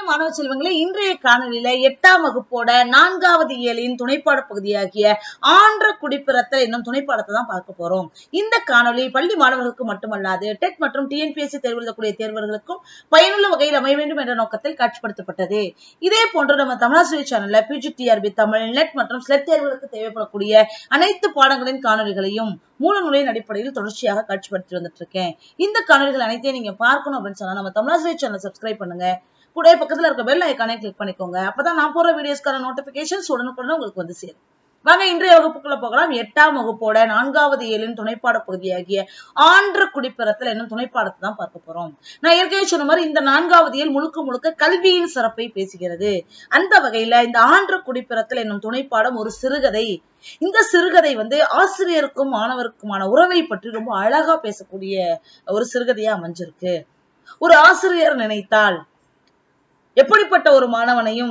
மாணவ செல்வங்களே இன்றைய காணொலியில எட்டாம் வகுப்போட நான்காவது இயலின் துணைப்பாட பகுதியாகிய ஆன்ற குடிப்பிறத்தல் என்னும் துணைப்பாடத்தை தான் பார்க்க போறோம் இந்த காணொலி பள்ளி மாணவர்களுக்கு மட்டுமல்லாது டெட் மற்றும் டிஎன்பிஎஸ்சி தேர்வு எழுதக்கூடிய தேர்வர்களுக்கும் பயனுள்ள வகையில் அமைய வேண்டும் என்ற நோக்கத்தில் காட்சிப்படுத்தப்பட்டது இதே போன்று நம்ம தமிழாசிரியர் சேனல்ல பிஜிடிஆர்பி தமிழ் நெட் மற்றும் ஸ்லெட் தேர்வுகளுக்கு தேவைப்படக்கூடிய அனைத்து பாடங்களின் காணொலிகளையும் மூல நூலின் அடிப்படையில் தொடர்ச்சியாக காட்சிப்படுத்தி வந்துட்டு இருக்கேன் இந்த காணொலிகள் அனைத்தையும் நீங்க பார்க்கணும் அப்படின்னு சொன்னா நம்ம தமிழாசிரியர் சேனல் சப்ஸ்கிரைப் பண்ணுங்க கூட பக்கத்துல இருக்க பெல் ஐக்கானே கிளிக் பண்ணிக்கோங்க அப்பதான் நான் போற வீடியோஸ்க்கான நோட்டிபிகேஷன்ஸ் உடனுக்குடன் உங்களுக்கு வந்து சேரும் வாங்க இன்றைய வகுப்புக்குள்ள போகலாம் எட்டாம் வகுப்போட நான்காவது ஏழின் துணைப்பாட பகுதியாகிய ஆன்ற குடிப்பிறத்தல் என்னும் துணைப்பாடத்தை தான் பார்க்க போறோம் நான் ஏற்கனவே சொன்ன மாதிரி இந்த நான்காவது ஏழ் முழுக்க முழுக்க கல்வியின் சிறப்பை பேசுகிறது அந்த வகையில இந்த ஆன்ற குடிப்பிறத்தல் என்னும் துணைப்பாடம் ஒரு சிறுகதை இந்த சிறுகதை வந்து ஆசிரியருக்கும் மாணவருக்குமான உறவை பற்றி ரொம்ப அழகா பேசக்கூடிய ஒரு சிறுகதையா அமைஞ்சிருக்கு ஒரு ஆசிரியர் நினைத்தால் எப்படிப்பட்ட ஒரு மாணவனையும்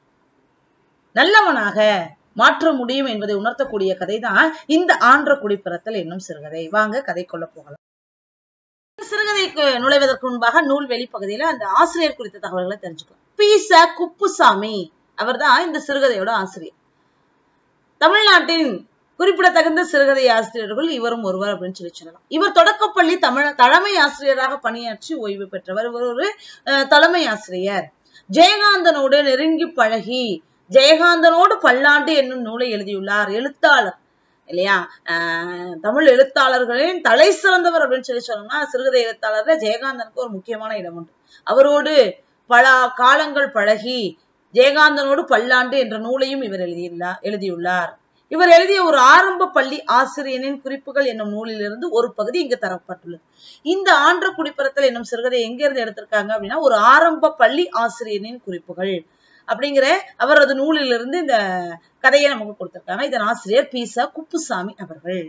நல்லவனாக மாற்ற முடியும் என்பதை உணர்த்தக்கூடிய கதை தான் இந்த ஆன்ற குடிப்பிறத்தல் என்னும் சிறுகதை வாங்க கதைக்குள்ள போகலாம் சிறுகதைக்கு நுழைவதற்கு முன்பாக நூல் வெளிப்பகுதியில அந்த ஆசிரியர் குறித்த தகவல்களை தெரிஞ்சுக்கலாம் பி ச குப்புசாமி அவர்தான் இந்த சிறுகதையோட ஆசிரியர் தமிழ்நாட்டின் குறிப்பிடத்தகுந்த சிறுகதை ஆசிரியர்கள் இவரும் ஒருவர் அப்படின்னு சொல்லி சொல்லலாம் இவர் தொடக்கப்பள்ளி தமிழ் தலைமை ஆசிரியராக பணியாற்றி ஓய்வு பெற்றவர் இவர் ஒரு தலைமை ஆசிரியர் ஜெயகாந்தனோடு நெருங்கி பழகி ஜெயகாந்தனோடு பல்லாண்டு என்னும் நூலை எழுதியுள்ளார் எழுத்தாளர் இல்லையா ஆஹ் தமிழ் எழுத்தாளர்களின் தலை சிறந்தவர் அப்படின்னு சொல்லி சொன்னோம்னா சிறுகதை எழுத்தாளர்ல ஜெயகாந்தனுக்கு ஒரு முக்கியமான இடம் உண்டு அவரோடு பல காலங்கள் பழகி ஜெயகாந்தனோடு பல்லாண்டு என்ற நூலையும் இவர் எழுதியுள்ளார் எழுதியுள்ளார் இவர் எழுதிய ஒரு ஆரம்ப பள்ளி ஆசிரியனின் குறிப்புகள் என்னும் நூலிலிருந்து ஒரு பகுதி இங்கு தரப்பட்டுள்ளது இந்த ஆன்ற குடிப்பிறத்தல் என்னும் சிறுகதை எங்க இருந்து எடுத்திருக்காங்க அப்படின்னா ஒரு ஆரம்ப பள்ளி ஆசிரியனின் குறிப்புகள் அப்படிங்கிற அவரது நூலிலிருந்து இந்த கதையை நமக்கு கொடுத்திருக்காங்க இதன் ஆசிரியர் பி ச குப்புசாமி அவர்கள்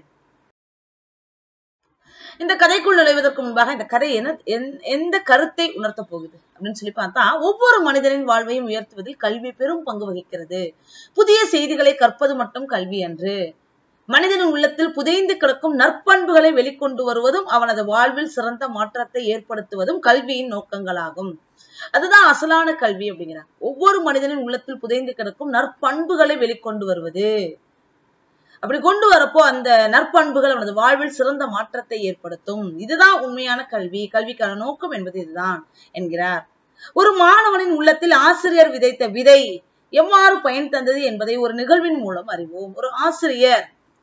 இந்த கதைக்குள் நுழைவதற்கு முன்பாக இந்த கதை என்ன எந்த கருத்தை உணர்த்த போகுது அப்படின்னு சொல்லி பார்த்தா ஒவ்வொரு மனிதனின் வாழ்வையும் உயர்த்துவதில் கல்வி பெரும் பங்கு வகிக்கிறது புதிய செய்திகளை கற்பது மட்டும் கல்வி அன்று மனிதனின் உள்ளத்தில் புதைந்து கிடக்கும் நற்பண்புகளை வெளிக்கொண்டு வருவதும் அவனது வாழ்வில் சிறந்த மாற்றத்தை ஏற்படுத்துவதும் கல்வியின் நோக்கங்களாகும் அதுதான் அசலான கல்வி அப்படிங்கிறார் ஒவ்வொரு மனிதனின் உள்ளத்தில் புதைந்து கிடக்கும் நற்பண்புகளை வெளிக்கொண்டு வருவது அப்படி கொண்டு வரப்போ அந்த நற்பண்புகள் அவனது வாழ்வில் சிறந்த மாற்றத்தை ஏற்படுத்தும் இதுதான் உண்மையான கல்வி கல்விக்கான நோக்கம் என்பது இதுதான் என்கிறார் ஒரு மாணவனின் உள்ளத்தில் ஆசிரியர் விதைத்த விதை எவ்வாறு பயன் தந்தது என்பதை ஒரு நிகழ்வின் மூலம் அறிவோம் ஒரு ஆசிரியர்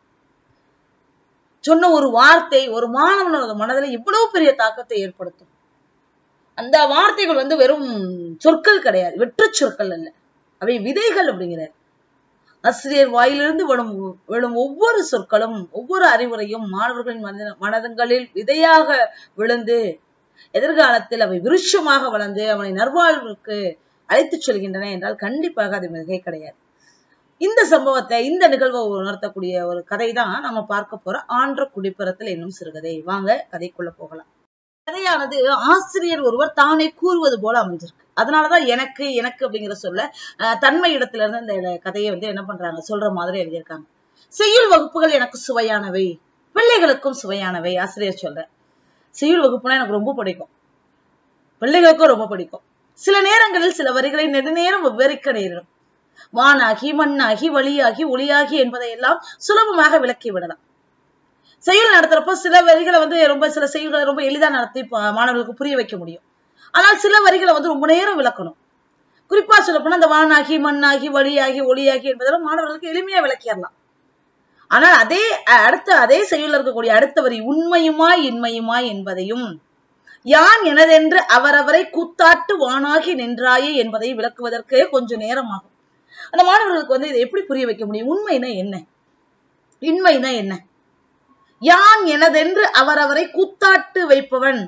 சொன்ன ஒரு வார்த்தை ஒரு மாணவனோட மனதில் இவ்வளவு பெரிய தாக்கத்தை ஏற்படுத்தும் அந்த வார்த்தைகள் வந்து வெறும் சொற்கள் கிடையாது வெற்று சொற்கள் அல்ல அவை விதைகள் அப்படிங்கிறார் ஆசிரியர் வாயிலிருந்து விழும் விழும் ஒவ்வொரு சொற்களும் ஒவ்வொரு அறிவுரையும் மாணவர்களின் மன மனதங்களில் விதையாக விழுந்து எதிர்காலத்தில் அவை விருட்சமாக வளர்ந்து அவனை நர்வாழ்வுக்கு அழைத்துச் செல்கின்றன என்றால் கண்டிப்பாக அது மிகை கிடையாது இந்த சம்பவத்தை இந்த நிகழ்வை உணர்த்தக்கூடிய ஒரு கதை தான் நம்ம பார்க்க போற ஆன்ற குடிப்பிறத்தல் என்னும் சிறுகதை வாங்க கதைக்குள்ள போகலாம் கதையானது ஆசிரியர் ஒருவர் தானே கூறுவது போல அமைஞ்சிருக்கு அதனாலதான் எனக்கு எனக்கு அப்படிங்கிற சொல்ல தன்மை இடத்துல இருந்து இந்த கதையை வந்து என்ன பண்றாங்க சொல்ற மாதிரி எழுதியிருக்காங்க செய்யுள் வகுப்புகள் எனக்கு சுவையானவை பிள்ளைகளுக்கும் சுவையானவை ஆசிரியர் சொல்ற செய்யுள் வகுப்புனா எனக்கு ரொம்ப பிடிக்கும் பிள்ளைகளுக்கும் ரொம்ப பிடிக்கும் சில நேரங்களில் சில வரிகளை நெடுநேரம் விவரிக்க நேரிடும் வானாகி மண்ணாகி வழியாகி ஒளியாகி என்பதை எல்லாம் சுலபமாக விளக்கி விடலாம் செயல் நடத்துறப்போ சில வரிகளை வந்து ரொம்ப சில செயல்களை ரொம்ப எளிதா நடத்தி மாணவர்களுக்கு புரிய வைக்க முடியும் ஆனால் சில வரிகளை வந்து ரொம்ப நேரம் விளக்கணும் குறிப்பா சொல்ல போனா அந்த வானாகி மண்ணாகி வழியாகி ஒளியாகி என்பதெல்லாம் மாணவர்களுக்கு எளிமையா விளக்கிடலாம் ஆனால் அதே அடுத்த அதே செயலில் இருக்கக்கூடிய அடுத்த வரி உண்மையுமாய் இன்மையுமாய் என்பதையும் யான் எனதென்று அவரவரை கூத்தாட்டு வானாகி நின்றாயே என்பதை விளக்குவதற்கு கொஞ்சம் நேரம் ஆகும் அந்த மாணவர்களுக்கு வந்து இதை எப்படி புரிய வைக்க முடியும் உண்மைனா என்ன இன்மைனா என்ன யான் எனதென்று அவரவரை கூத்தாட்டு வைப்பவன்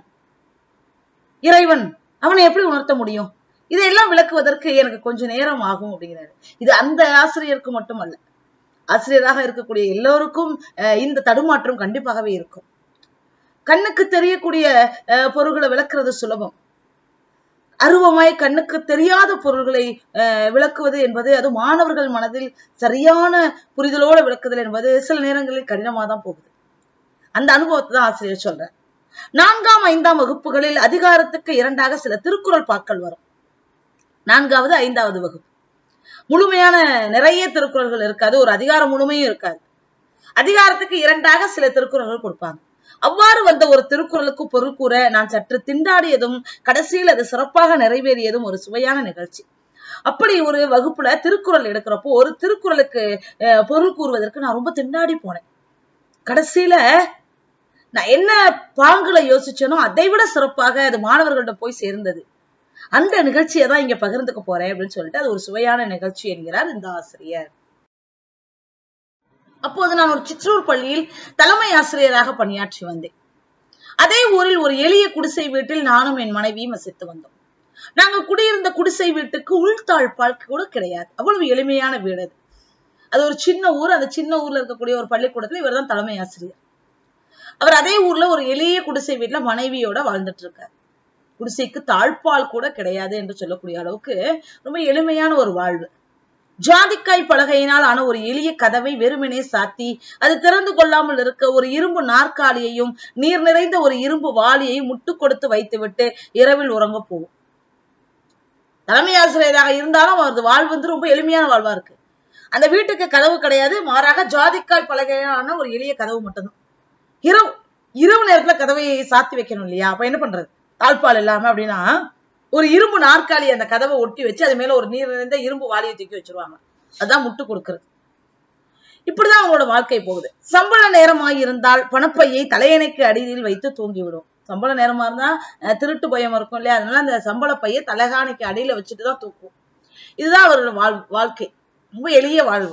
இறைவன் அவனை எப்படி உணர்த்த முடியும் இதையெல்லாம் விளக்குவதற்கு எனக்கு கொஞ்சம் நேரம் ஆகும் அப்படிங்கிறாரு இது அந்த ஆசிரியருக்கு மட்டும் அல்ல ஆசிரியராக இருக்கக்கூடிய எல்லோருக்கும் இந்த தடுமாற்றம் கண்டிப்பாகவே இருக்கும் கண்ணுக்கு தெரியக்கூடிய பொருள்களை விளக்குறது சுலபம் அருவமாய் கண்ணுக்கு தெரியாத பொருள்களை விளக்குவது என்பது அது மாணவர்கள் மனதில் சரியான புரிதலோடு விளக்குதல் என்பது சில நேரங்களில் கடினமா தான் போகுது அந்த அனுபவத்தை தான் ஆசிரியர் சொல்றேன் நான்காம் ஐந்தாம் வகுப்புகளில் அதிகாரத்துக்கு இரண்டாக சில திருக்குறள் பாக்கள் வரும் நான்காவது ஐந்தாவது வகுப்பு முழுமையான நிறைய திருக்குறள்கள் இருக்காது ஒரு அதிகாரம் முழுமையும் இருக்காது அதிகாரத்துக்கு இரண்டாக சில திருக்குறள்கள் கொடுப்பாங்க அவ்வாறு வந்த ஒரு திருக்குறளுக்கு பொருள் கூற நான் சற்று திண்டாடியதும் கடைசியில் அது சிறப்பாக நிறைவேறியதும் ஒரு சுவையான நிகழ்ச்சி அப்படி ஒரு வகுப்புல திருக்குறள் எடுக்கிறப்போ ஒரு திருக்குறளுக்கு அஹ், பொருள் கூறுவதற்கு நான் ரொம்ப திண்டாடி போனேன் கடைசியில நான் என்ன பாங்குல யோசிச்சேனோ அதை விட சிறப்பாக அது மாணவர்கள்ட்ட போய் சேர்ந்தது அந்த நிகழ்ச்சியை தான் இங்க பகிர்ந்துக்க போறேன் அப்படின்னு சொல்லிட்டு அது ஒரு சுவையான நிகழ்ச்சி என்கிறார் இந்த ஆசிரியர் அப்போது நான் ஒரு சிற்றூர் பள்ளியில் தலைமை ஆசிரியராக பணியாற்றி வந்தேன் அதே ஊரில் ஒரு எளிய குடிசை வீட்டில் நானும் என் மனைவியும் வசித்து வந்தோம் நாங்க குடியிருந்த குடிசை வீட்டுக்கு உள்தாழ்பால் கூட கிடையாது அவ்வளவு எளிமையான வீடு அது அது ஒரு சின்ன ஊர் அந்த சின்ன ஊர்ல இருக்கக்கூடிய ஒரு பள்ளிக்கூடத்துல இவர் தான் தலைமை ஆசிரியர் அவர் அதே ஊர்ல ஒரு எளிய குடிசை வீட்டுல மனைவியோட வாழ்ந்துட்டு இருக்கார் குடிசைக்கு தாழ்பால் கூட கிடையாது என்று சொல்லக்கூடிய அளவுக்கு ரொம்ப எளிமையான ஒரு வாழ்வு ஜாதிக்காய் பலகையினால் ஆன ஒரு எளிய கதவை வெறுமனே சாத்தி அது திறந்து கொள்ளாமல் இருக்க ஒரு இரும்பு நாற்காலியையும் நீர் நிறைந்த ஒரு இரும்பு வாளியையும் முட்டு கொடுத்து வைத்துவிட்டு இரவில் உறங்க போகும் தலைமை ஆசிரியராக இருந்தாலும் அவரது வாழ்வு வந்து ரொம்ப எளிமையான வாழ்வா இருக்கு அந்த வீட்டுக்கு கதவு கிடையாது மாறாக ஜாதிக்காய் பலகையான ஒரு எளிய கதவு மட்டும்தான் இரவு இரவு நேரத்துல கதவை சாத்தி வைக்கணும் இல்லையா அப்ப என்ன பண்றது தாழ்பால் இல்லாம அப்படின்னா ஒரு இரும்பு நாற்காலி அந்த கதவை ஒட்டி வச்சு அது மேல ஒரு நீர் நிறைந்த இரும்பு வாளியை தூக்கி வச்சிருவாங்க அதான் முட்டு கொடுக்கறது இப்படிதான் அவங்களோட வாழ்க்கை போகுது சம்பள நேரமாய் இருந்தால் பணப்பையை தலையணைக்கு அடியில் வைத்து தூங்கிவிடும் சம்பள நேரமா இருந்தா அஹ், திருட்டு பயம் இருக்கும் இல்லையா அதனால அந்த சம்பள பையை தலைகாணிக்கு அடியில வச்சுட்டு தான் தூக்கும் இதுதான் அவரோட வாழ் வாழ்க்கை ரொம்ப எளிய வாழ்வு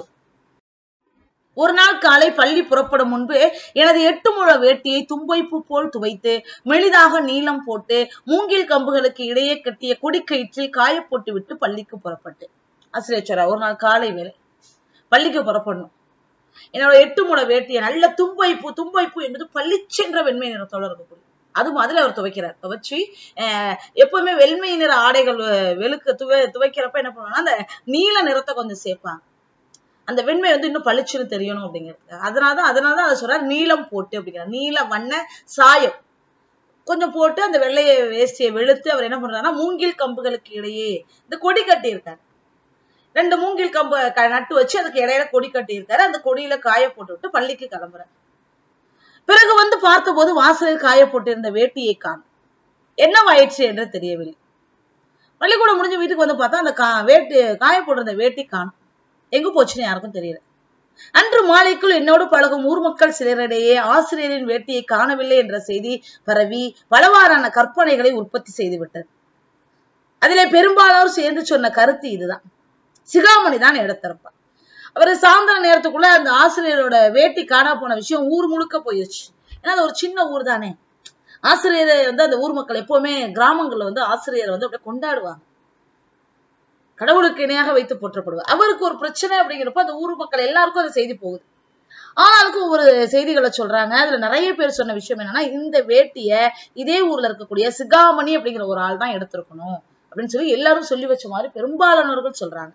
ஒரு நாள் காலை பள்ளி புறப்படும் முன்பு எனது எட்டு முழ வேட்டியை தும்பைப்பூ போல் துவைத்து மெலிதாக நீளம் போட்டு மூங்கில் கம்புகளுக்கு இடையே கட்டிய கொடிக்கயிற்றில் காய போட்டு விட்டு பள்ளிக்கு புறப்பட்டு ஆசிரியர் சொல்றார், ஒரு நாள் காலை வேலை பள்ளிக்கு புறப்படணும் என்னோட எட்டு முழ வேட்டியை நல்ல தும்பைப்பூ தும்பைப்பூ என்பது பளிச்சென்ற வெண்மை நிறத்தோட இருக்கக்கூடிய அது மாதிரி அவர் துவைக்கிறார் துவைச்சு அஹ், எப்பவுமே வெண்மை நிற ஆடைகள் அஹ், வெளுக்க துவை துவைக்கிறப்ப என்ன பண்ணுவாங்கன்னா அந்த நீல நிறத்தை கொஞ்சம் சேர்ப்பாங்க அந்த வெண்மை வந்து இன்னும் பளிச்சுன்னு தெரியணும் அப்படிங்கிறது அதனாலதான் அதனாலதான் அதை சொல்றாரு நீலம் போட்டு அப்படிங்கிறார் நீல வண்ண சாயம் கொஞ்சம் போட்டு அந்த வெள்ளைய வேஷ்டியை வெளுத்து அவர் என்ன பண்றாருன்னா மூங்கில் கம்புகளுக்கு இடையே இந்த கொடி கட்டி இருக்காரு ரெண்டு மூங்கில் கம்பு க- நட்டு வச்சு அதுக்கு இடையில கொடி கட்டி இருக்காரு அந்த கொடியில காய போட்டு விட்டு பள்ளிக்கு கிளம்புறாரு பிறகு வந்து பார்த்தபோது வாசலில் காய போட்டிருந்த வேட்டியை காணும் என்னவாயிடுச்சு என்று தெரியவில்லை பள்ளிக்கூடம் முடிஞ்சு வீட்டுக்கு வந்து பார்த்தா அந்த கா வேட்டி காய போட்டிருந்த வேட்டி காணும் எங்க போச்சுன்னு யாருக்கும் தெரியல அன்று மாலைக்குள் என்னோடு பழகும் ஊர் மக்கள் சிலரிடையே ஆசிரியரின் வேட்டியை காணவில்லை என்ற செய்தி பரவி பலவாறான கற்பனைகளை உற்பத்தி செய்து விட்டது அதிலே பெரும்பாலோர் சேர்ந்து சொன்ன கருத்து இதுதான் சிகாமணி தான் எடுத்திருப்பார் அவர் சாயந்தர நேரத்துக்குள்ள அந்த ஆசிரியரோட வேட்டி காணா போன விஷயம் ஊர் முழுக்க போயிருச்சு ஏன்னா அது ஒரு சின்ன ஊர் தானே ஆசிரியர் வந்து அந்த ஊர் மக்கள் எப்பவுமே கிராமங்கள்ல வந்து ஆசிரியரை வந்து அப்படியே கொண்டாடுவாங்க கடவுளுக்கு இணையாக வைத்து போற்றப்படுவார் அவருக்கு ஒரு பிரச்சனை அப்படிங்கிறப்ப அந்த ஊர் மக்கள் எல்லாருக்கும் அந்த செய்தி போகுது ஆனாலுக்கும் ஒரு செய்திகளை சொல்றாங்க அதுல நிறைய பேர் சொன்ன விஷயம் என்னன்னா இந்த வேட்டிய இதே ஊர்ல இருக்கக்கூடிய சிகாமணி அப்படிங்கிற ஒரு ஆள் தான் எடுத்திருக்கணும் அப்படின்னு சொல்லி எல்லாரும் சொல்லி வச்ச மாதிரி பெரும்பாலானவர்கள் சொல்றாங்க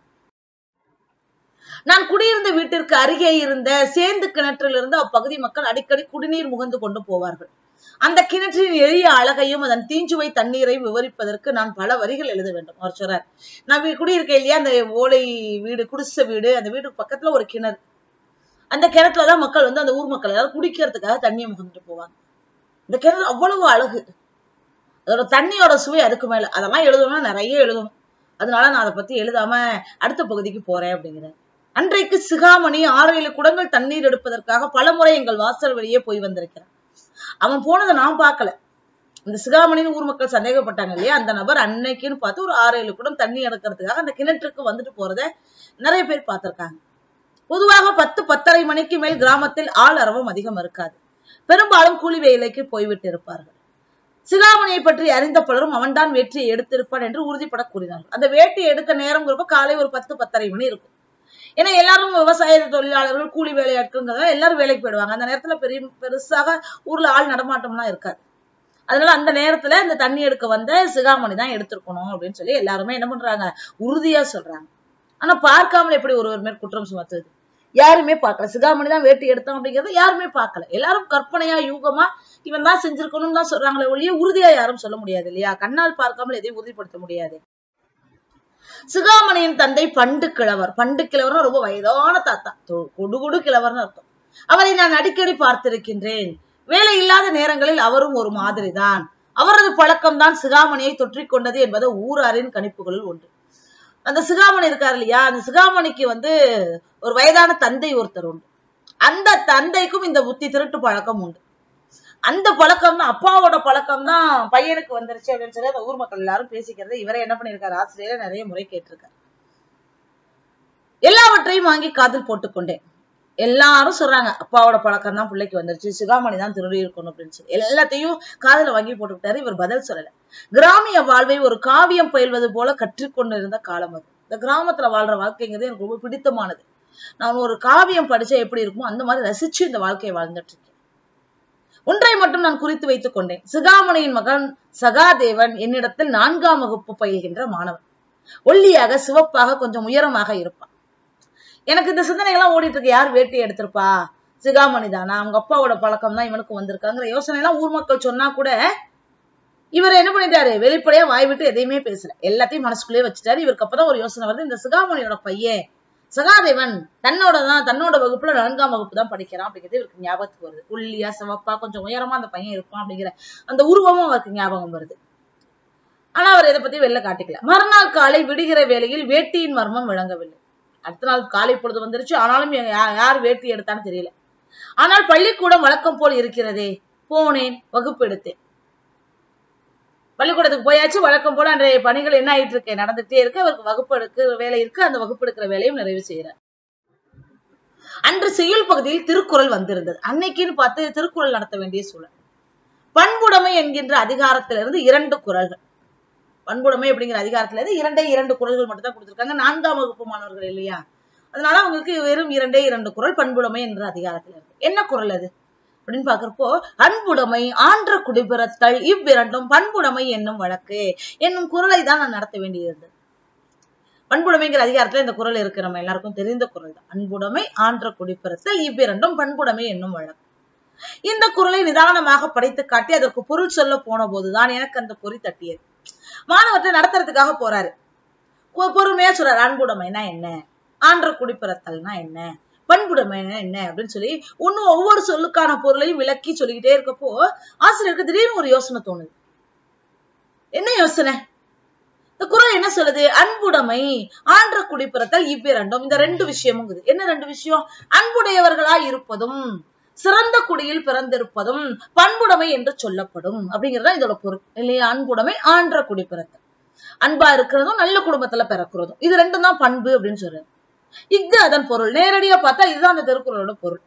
நான் குடியிருந்த வீட்டிற்கு அருகே இருந்த சேந்து கிணற்றிலிருந்து அப்பகுதி மக்கள் அடிக்கடி குடிநீர் முகந்து கொண்டு போவார்கள் அந்த கிணற்றின் எளிய அழகையும் அதன் தீஞ்சுவை தண்ணீரையும் விவரிப்பதற்கு நான் பல வரிகள் எழுத வேண்டும் அவர் சொல்றார் நான் வீ- குடியிருக்கேன் இல்லையா அந்த ஓலை வீடு குடிசை வீடு அந்த வீட்டுக்கு பக்கத்துல ஒரு கிணறு அந்த கிணத்துலதான் மக்கள் வந்து அந்த ஊர் மக்கள் எல்லாரும் குடிக்கிறதுக்காக தண்ணியை முகந்துட்டு போவாங்க இந்த கிணறு அவ்வளவு அழகு அதோட தண்ணியோட சுவை அதுக்கு மேல அதெல்லாம் எழுதணும்னா நிறைய எழுதணும் அதனால நான் அதை பத்தி எழுதாம அடுத்த பகுதிக்கு போறேன் அப்படிங்கிறேன் அன்றைக்கு சிகாமணி ஆறு ஏழு குடங்கள் தண்ணீர் எடுப்பதற்காக பலமுறை எங்கள் வாசல் வெளியே போய் வந்திருக்கிறான் அவன் போனதை நான் பார்க்கல இந்த சிகாமணின்னு ஊர் மக்கள் சந்தேகப்பட்டாங்க இல்லையா அந்த நபர் அன்னைக்குன்னு பார்த்து ஒரு ஆறு ஏழு குடம் தண்ணி எடுக்கிறதுக்காக அந்த கிணற்றுக்கு வந்துட்டு போறத நிறைய பேர் பார்த்திருக்காங்க பொதுவாக பத்து பத்தரை மணிக்கு மேல் கிராமத்தில் ஆள் அரவம் அதிகம் இருக்காது பெரும்பாலும் கூலி வேலைக்கு போய்விட்டு இருப்பார்கள் சிகாமணியை பற்றி அறிந்த பலரும் அவன்தான் வேட்டியை எடுத்திருப்பான் என்று உறுதிப்பட கூறினார்கள் அந்த வேட்டியை எடுக்க நேரம்ங்கிறப்ப காலை ஒரு பத்து பத்தரை மணி இருக்கும் ஏன்னா எல்லாரும் விவசாய தொழிலாளர்கள் கூலி வேலையாட்கள்ங்கிறதால எல்லாரும் வேலைக்கு போயிடுவாங்க அந்த நேரத்துல பெரிய பெருசாக ஊர்ல ஆள் நடமாட்டம்லாம் இருக்காது அதனால அந்த நேரத்துல இந்த தண்ணி எடுக்க வந்த சிகாமணி தான் எடுத்திருக்கணும் அப்படின்னு சொல்லி எல்லாருமே என்ன பண்றாங்க உறுதியா சொல்றாங்க ஆனா பார்க்காமல் எப்படி ஒருவர் மேல் குற்றம் சுமத்துது யாருமே பார்க்கல சிகாமணி தான் வேட்டி எடுத்தோம் அப்படிங்கறத யாருமே பார்க்கல எல்லாரும் கற்பனையா யூகமா இவன் தான் செஞ்சிருக்கணும்னு தான் சொல்றாங்களே ஒழிய உறுதியா யாரும் சொல்ல முடியாது இல்லையா கண்ணால் பார்க்காமல் எதையும் உறுதிப்படுத்த முடியாது சிகாமணியின் தந்தை பண்டு கிழவர் பண்டு கிழவர்னா ரொம்ப வயதான தாத்தா தொ- கொடு கொடு கிழவர்னு அர்த்தம் அவரை நான் அடிக்கடி பார்த்திருக்கின்றேன் வேலை இல்லாத நேரங்களில் அவரும் ஒரு மாதிரிதான் அவரது பழக்கம்தான் சிகாமணியை தொற்றிக் கொண்டது என்பது ஊராரின் கணிப்புகளில் ஒன்று அந்த சிகாமணி இருக்காரு இல்லையா அந்த சிகாமணிக்கு வந்து ஒரு வயதான தந்தை ஒருத்தர் உண்டு அந்த தந்தைக்கும் இந்த புத்தி திருட்டு பழக்கம் உண்டு அந்த பழக்கம் தான் அப்பாவோட பழக்கம் தான் பையனுக்கு வந்துருச்சு அப்படின்னு சொல்லி அந்த ஊர் மக்கள் எல்லாரும் பேசிக்கிறது இவரே என்ன பண்ணிருக்காரு ஆசிரியர் நிறைய முறை கேட்டிருக்காரு எல்லாவற்றையும் வாங்கி காதில் போட்டுக்கொண்டேன் எல்லாரும் சொல்றாங்க அப்பாவோட பழக்கம் தான் பிள்ளைக்கு வந்துருச்சு சிகாமணி தான் திருடி இருக்கணும் அப்படின்னு சொல்லி எல்லாத்தையும் காதுல வாங்கி போட்டுக்கிட்டாரு இவர் பதில் சொல்லல கிராமிய வாழ்வை ஒரு காவியம் பயில்வது போல கற்றுக்கொண்டிருந்த காலம் அது இந்த கிராமத்துல வாழ்ற வாழ்க்கைங்கிறது எனக்கு ரொம்ப பிடித்தமானது நான் ஒரு காவியம் படிச்சா எப்படி இருக்குமோ அந்த மாதிரி ரசிச்சு இந்த வாழ்க்கையை வாழ்ந்துட்டு இருக்கேன் ஒன்றை மட்டும் நான் குறித்து வைத்துக் கொண்டேன் சிகாமணியின் மகன் சகாதேவன் என்னிடத்தில் நான்காம் வகுப்பு பயில்கின்ற மாணவன் ஒல்லியாக சிவப்பாக கொஞ்சம் உயரமாக இருப்பான் எனக்கு இந்த சிந்தனைகள்லாம் ஓடிட்டு இருக்கு யார் வேட்டி எடுத்திருப்பா சிகாமணி தானா அவங்க அப்பாவோட பழக்கம் தான் இவனுக்கு வந்திருக்காங்கிற யோசனை எல்லாம் ஊர் மக்கள் சொன்னா கூட இவர் என்ன பண்ணிட்டாரு வெளிப்படையா வாய் விட்டு எதையுமே பேசல எல்லாத்தையும் மனசுக்குள்ளேயே வச்சுட்டாரு இவருக்கு அப்பதான் ஒரு யோசனை வருது இந்த சிகாமணியோட பையன் சகாதேவன் தன்னோட தான் தன்னோட வகுப்புல நான்காம் வகுப்பு தான் படிக்கிறான் அப்படிங்கிறது இவருக்கு ஞாபகத்துக்கு வருது உள்ளியா சிவப்பா கொஞ்சம் உயரமா அந்த பையன் இருப்பான் அப்படிங்கிற அந்த உருவமும் அவருக்கு ஞாபகம் வருது ஆனா அவர் இதை பத்தி வெளில காட்டிக்கல மறுநாள் காலை விடுகிற வேளையில் வேட்டியின் மர்மம் விளங்கவில்லை அடுத்த நாள் காலை பொழுது வந்துருச்சு ஆனாலும் யா- யார் வேட்டி எடுத்தான்னு தெரியல ஆனால் பள்ளிக்கூடம் வழக்கம் போல் இருக்கிறதே போனேன் வகுப்பு எடுத்தேன் பள்ளிக்கூடத்துக்கு போயாச்சு வழக்கம் போல அன்றைய பணிகள் என்ன ஆயிட்டு இருக்கு நடந்துட்டே இருக்கு அவருக்கு வகுப்பு எடுக்கிற வேலை இருக்கு அந்த வகுப்பு எடுக்கிற வேலையும் நிறைவு செய்யறார் அன்று செய்யுள் பகுதியில் திருக்குறள் வந்திருந்தது அன்னைக்குன்னு பார்த்து திருக்குறள் நடத்த வேண்டிய சூழல் பண்புடைமை என்கின்ற அதிகாரத்திலிருந்து இரண்டு குறள்கள் பண்புடைமை அப்படிங்கிற அதிகாரத்துல இருந்து இரண்டே இரண்டு குறள்கள் மட்டும் தான் கொடுத்திருக்காங்க நான்காம் வகுப்பு மாணவர்கள் இல்லையா அதனால அவங்களுக்கு வெறும் இரண்டே இரண்டு குறள் பண்புடைமை என்ற அதிகாரத்துல இருக்கு என்ன குறள் அது அப்படின்னு பாக்குறப்போ அன்புடைமை ஆன்ற குடிபிறத்தல் இவ்விரண்டும் பண்புடைமை என்னும் வழக்கு என்னும் குறளை தான் நான் நடத்த வேண்டியிருந்தது பண்புடைமைங்கிற அதிகாரத்துல இந்த குறள் இருக்கு நம்ம எல்லாருக்கும் தெரிந்த குறள் தான் அன்புடைமை ஆன்ற குடிப்பிறத்தல் இவ்விரண்டும் பண்புடைமை என்னும் வழக்கு இந்த குறளை நிதானமாக படித்து காட்டி அதற்கு பொருள் சொல்ல போன போதுதான் எனக்கு அந்த பொறி தட்டியது மாணவர்கிட்ட நடத்துறதுக்காக போறாரு பொ- பொறுமையா சொல்றாரு அன்புடைமைனா என்ன ஆன்ற குடிப்பிறத்தல்னா என்ன பண்புடைமைனா என்ன அப்படின்னு சொல்லி ஒன்னும் ஒவ்வொரு சொல்லுக்கான பொருளையும் விளக்கி சொல்லிக்கிட்டே இருக்கப்போ ஆசிரியருக்கு திடீர்னு ஒரு யோசனை தோணுது என்ன யோசனை இந்த குறள் என்ன சொல்லுது அன்புடைமை ஆன்ற குடிப்பிறத்தல் இவ்விரண்டும் இந்த ரெண்டு விஷயமுங்குது என்ன ரெண்டு விஷயம் அன்புடையவர்களாய் இருப்பதும் சிறந்த குடியில் பிறந்திருப்பதும் பண்புடைமை என்று சொல்லப்படும் அப்படிங்கறதுதான் இதோட பொருள் இல்லையா அன்புடைமை ஆன்ற குடிப்பிறத்தல் அன்பா இருக்கிறதும் நல்ல குடும்பத்துல பிறக்கிறதும் இது ரெண்டும் தான் பண்பு அப்படின்னு சொல்றது இஃது அதன் பொருள் நேரடியா பார்த்தா இதுதான் அந்த திருக்குறளோட பொருள்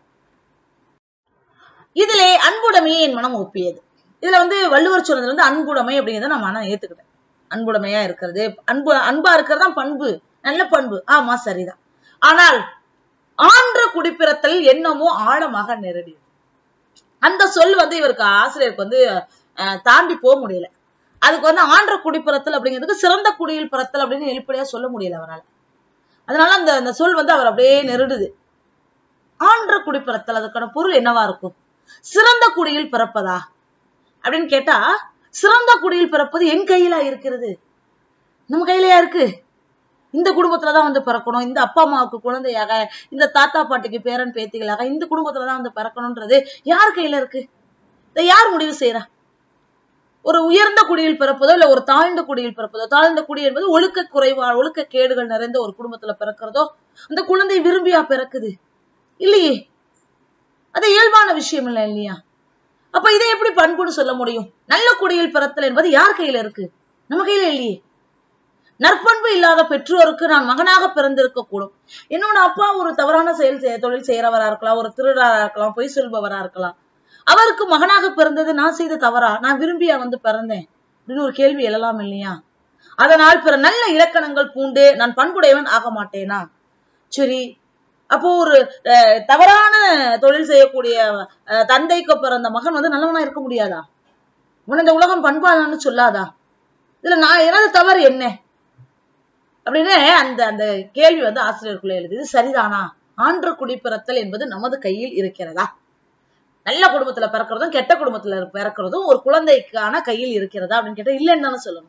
இதிலே அன்புடைமையை என் மனம் ஒப்பியது இதுல வந்து வள்ளுவர் சொன்னதுல வந்து அன்புடைமை அப்படிங்கறத நான் மனம் ஏத்துக்கிட்டேன் அன்புடைமையா இருக்கிறது அன்பு அன்பா இருக்கிறது தான் பண்பு நல்ல பண்பு ஆமா சரிதான் ஆனால் ஆன்ற குடிப்பிறத்தல் என்னமோ ஆழமாக நெருடி அந்த சொல் வந்து இவருக்கு ஆசிரியருக்கு வந்து அஹ், தாண்டி போக முடியல அதுக்கு வந்து ஆன்ற குடிப்பிறத்தல் அப்படிங்கிறதுக்கு சிறந்த குடியில் பிறத்தல் அப்படின்னு வெளிப்படையா சொல்ல முடியல அவரால் அதனால அந்த அந்த சொல் வந்து அவர் அப்படியே நெருடுது ஆன்ற குடிப்பிறத்தல் அதுக்கான பொருள் என்னவா இருக்கும் சிறந்த குடியில் பிறப்பதா அப்படின்னு கேட்டா சிறந்த குடியில் பிறப்பது என் கையில இருக்கிறது நம்ம கையிலயா இருக்கு இந்த குடும்பத்துலதான் வந்து பிறக்கணும் இந்த அப்பா அம்மாவுக்கு குழந்தையாக இந்த தாத்தா பாட்டிக்கு பேரன் பேத்திகளாக இந்த குடும்பத்துலதான் வந்து பிறக்கணும்ன்றது யார் கையில இருக்கு இதை யார் முடிவு செய்யறா ஒரு உயர்ந்த குடியில் பிறப்பதோ இல்ல ஒரு தாழ்ந்த குடியில் பிறப்பதோ தாழ்ந்த குடி என்பது ஒழுக்க குறைவா ஒழுக்க கேடுகள் நிறைந்த ஒரு குடும்பத்துல பிறக்கிறதோ அந்த குழந்தை விரும்பியா பிறக்குது இல்லையே அது இயல்பான விஷயம் இல்லை இல்லையா அப்ப இதை எப்படி பண்புன்னு சொல்ல முடியும் நல்ல குடியில் பிறத்தல் என்பது யார் கையில இருக்கு நம்ம கையில இல்லையே நற்பண்பு இல்லாத பெற்றோருக்கு நான் மகனாக பிறந்திருக்க கூடும் என்னோட அப்பா ஒரு தவறான செயல் செய்ய- தொழில் செய்யறவரா இருக்கலாம் ஒரு திருடரா இருக்கலாம் பொய் சொல்பவரா இருக்கலாம் அவருக்கு மகனாக பிறந்தது நான் செய்த தவறா நான் விரும்பியா வந்து பிறந்தேன் அப்படின்னு ஒரு கேள்வி எழலாம் இல்லையா அதனால் பிற நல்ல இலக்கணங்கள் பூண்டு நான் பண்புடையவன் ஆக மாட்டேனா சரி அப்போ ஒரு அஹ், தவறான தொழில் செய்யக்கூடிய அஹ், தந்தைக்கு பிறந்த மகன் வந்து நல்லவனா இருக்க முடியாதா உன இந்த உலகம் பண்பாதான்னு சொல்லாதா இதுல நான் எனது தவறு என்ன அப்படின்னு அந்த அந்த கேள்வி வந்து ஆசிரியருக்குள்ள எழுது இது சரிதானா ஆன்ற குடிப்பிறத்தல் என்பது நமது கையில் இருக்கிறதா நல்ல குடும்பத்துல பிறக்கிறதும் கெட்ட குடும்பத்துல பிறக்கிறதும் ஒரு குழந்தைக்கான கையில் இருக்கிறதா அப்படின்னு கேட்டா இல்லைன்னு தானே சொல்லணும்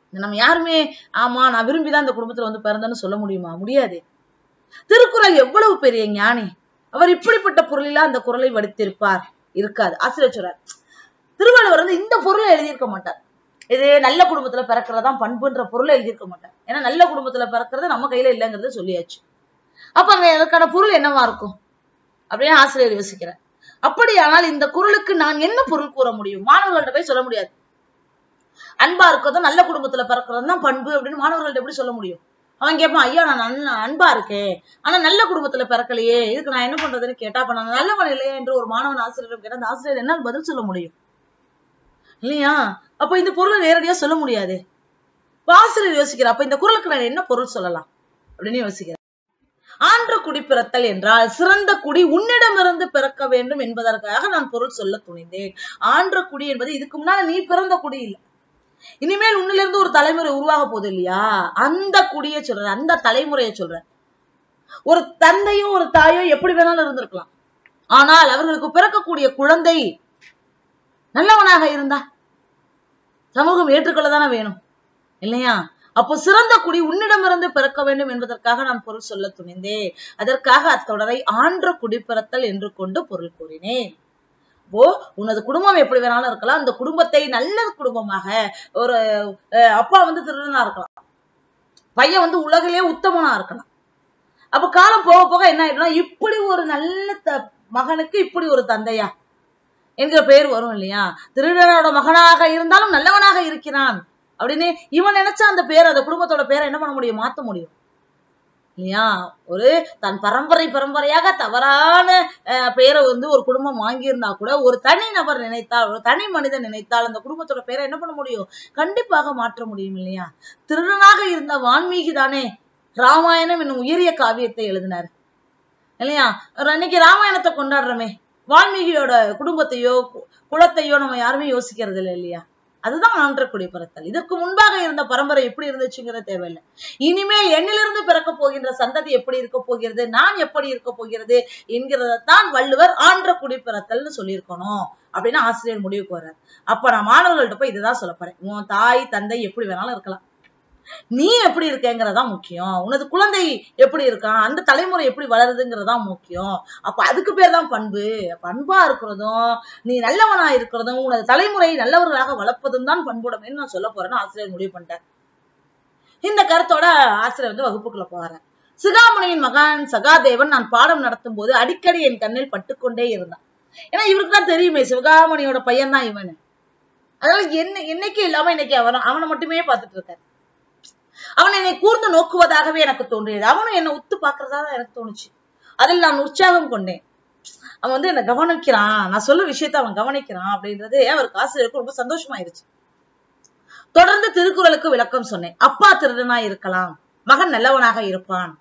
நம்ம யாருமே ஆமா நான் விரும்பிதான் இந்த குடும்பத்துல வந்து பிறந்தேன்னு சொல்ல முடியுமா முடியாது திருக்குறள் எவ்வளவு பெரிய ஞானி அவர் இப்படிப்பட்ட பொருளிலா அந்த குரலை வடித்திருப்பார் இருக்காது ஆசிரியர் சொல்றார் திருவள்ளுவர் வந்து இந்த பொருளை எழுதியிருக்க மாட்டார் இது நல்ல குடும்பத்துல பிறக்கிறதா பண்புன்ற பொருளை எழுதியிருக்க மாட்டார் ஏன்னா நல்ல குடும்பத்துல பிறக்கிறது நம்ம கையில இல்லைங்கிறத சொல்லியாச்சு அப்ப அங்க அதற்கான பொருள் என்னவா இருக்கும் அப்படின்னு ஆசிரியர் யோசிக்கிறார் அப்படியானால் இந்த குரலுக்கு நான் என்ன பொருள் கூற முடியும் மாணவர்கள்ட்ட போய் சொல்ல முடியாது அன்பா இருக்கிறதும் நல்ல குடும்பத்துல பிறக்கிறது தான் பண்பு அப்படின்னு மாணவர்கள்ட்ட எப்படி சொல்ல முடியும் அவன் கேட்பான் ஐயா நான் நல்ல அன்பா இருக்கேன் ஆனா நல்ல குடும்பத்துல பிறக்கலையே இதுக்கு நான் என்ன பண்றதுன்னு கேட்டா அப்ப நான் நல்லவன் இல்லையே என்று ஒரு மாணவன் ஆசிரியர் கேட்டா அந்த ஆசிரியர் என்ன பதில் சொல்ல முடியும் இல்லையா அப்ப இந்த பொருளை நேரடியா சொல்ல முடியாது இப்ப ஆசிரியர் யோசிக்கிறார் அப்ப இந்த குரலுக்கு நான் என்ன பொருள் சொல்லலாம் அப்படின்னு யோசிக்கிறேன் ஆன்ற குடி பிறத்தல் என்றால் சிறந்த குடி உன்னிடமிருந்து பிறக்க வேண்டும் என்பதற்காக நான் பொருள் சொல்ல துணிந்தேன் ஆன்ற குடி என்பது இதுக்கு முன்னால நீ பிறந்த குடி இல்லை இனிமேல் உன்னிலிருந்து ஒரு தலைமுறை உருவாக போகுது இல்லையா அந்த குடியை சொல்ற அந்த தலைமுறையை சொல்ற ஒரு தந்தையோ ஒரு தாயோ எப்படி வேணாலும் இருந்திருக்கலாம் ஆனால் அவர்களுக்கு பிறக்கக்கூடிய குழந்தை நல்லவனாக இருந்தா சமூகம் ஏற்றுக்கொள்ளதானே வேணும் இல்லையா அப்போ சிறந்த குடி உன்னிடமிருந்து பிறக்க வேண்டும் என்பதற்காக நான் பொருள் சொல்ல துணிந்தேன் அதற்காக அத்தொடரை ஆன்ற குடி பிறத்தல் என்று கொண்டு பொருள் கூறினேன் ஓ உனது குடும்பம் எப்படி வேணாலும் இருக்கலாம் அந்த குடும்பத்தை நல்ல குடும்பமாக ஒரு அஹ், அப்பா வந்து திருடனா இருக்கலாம் பையன் வந்து உலகிலே உத்தமனா இருக்கலாம் அப்ப காலம் போக போக என்ன ஆயிடும்னா இப்படி ஒரு நல்ல த- மகனுக்கு இப்படி ஒரு தந்தையா என்கிற பெயர் வரும் இல்லையா திருடனோட மகனாக இருந்தாலும் நல்லவனாக இருக்கிறான் அப்படின்னு இவன் நினைச்சா அந்த பேர் அந்த குடும்பத்தோட பேரை என்ன பண்ண முடியும் மாத்த முடியும் இல்லையா ஒரு தன் பரம்பரை பரம்பரையாக தவறான அஹ், பெயரை வந்து ஒரு குடும்பம் வாங்கியிருந்தா கூட ஒரு தனி நபர் நினைத்தால் ஒரு தனி மனிதன் நினைத்தால் அந்த குடும்பத்தோட பேரை என்ன பண்ண முடியும் கண்டிப்பாக மாற்ற முடியும் இல்லையா திருடனாக இருந்த வான்மீகி தானே ராமாயணம் என்னும் உயரிய காவியத்தை எழுதினார் இல்லையா ஒரு அன்னைக்கு ராமாயணத்தை கொண்டாடுறோமே வால்மீகியோட குடும்பத்தையோ கு- குலத்தையோ நம்ம யாருமே யோசிக்கிறது இல்லை இல்லையா அதுதான் ஆன்ற குடி பிறத்தல் இதற்கு முன்பாக இருந்த பரம்பரை எப்படி இருந்துச்சுங்கிற தேவையில்லை இனிமேல் என்னிலிருந்து பிறக்க போகின்ற சந்ததி எப்படி இருக்க போகிறது நான் எப்படி இருக்க போகிறது என்கிறதான் வள்ளுவர் ஆன்ற குடி பிறத்தல்னு சொல்லியிருக்கணும் அப்படின்னு ஆசிரியர் முடிவுக்கு வர்றார் அப்ப நான் மாணவர்கள்ட்ட போய் இதுதான் சொல்ல போறேன் உன் தாய் தந்தை எப்படி வேணாலும் இருக்கலாம் நீ எப்படி இருக்கேங்கிறதா முக்கியம் உனது குழந்தை எப்படி இருக்கான் அந்த தலைமுறை எப்படி வளருதுங்கிறதா முக்கியம் அப்ப அதுக்கு பேர் தான் பண்பு பண்பா இருக்கிறதும் நீ நல்லவனா இருக்கிறதும் உனது தலைமுறை நல்லவர்களாக வளர்ப்பதும் தான் பண்புடைமைன்னு நான் சொல்ல போறேன்னு ஆசிரியர் முடிவு பண்ணிட்டார் இந்த கருத்தோட ஆசிரியர் வந்து வகுப்புக்குள்ள போறார் சிகாமணியின் மகன் சகாதேவன் நான் பாடம் நடத்தும் போது அடிக்கடி என் கண்ணில் பட்டுக்கொண்டே இருந்தான் ஏன்னா இவருக்கு தான் தெரியுமே சிவகாமணியோட பையன் தான் இவனு அதனால என்ன என்னைக்கு இல்லாம இன்னைக்கு அவன அவனை மட்டுமே பார்த்துட்டு இருக்காரு அவன் என்னை கூர்ந்து நோக்குவதாகவே எனக்கு தோன்றியது அவனும் என்னை உத்து பார்க்கறதா தான் எனக்கு தோணுச்சு அதில் நான் உற்சாகம் கொண்டேன் அவன் வந்து என்னை கவனிக்கிறான் நான் சொல்ல விஷயத்த அவன் கவனிக்கிறான் அப்படின்றது அவருக்கு ஆசிரியருக்கு ரொம்ப சந்தோஷமாயிருச்சு தொடர்ந்து திருக்குறளுக்கு விளக்கம் சொன்னேன் அப்பா திருடனா இருக்கலாம் மகன் நல்லவனாக இருப்பான்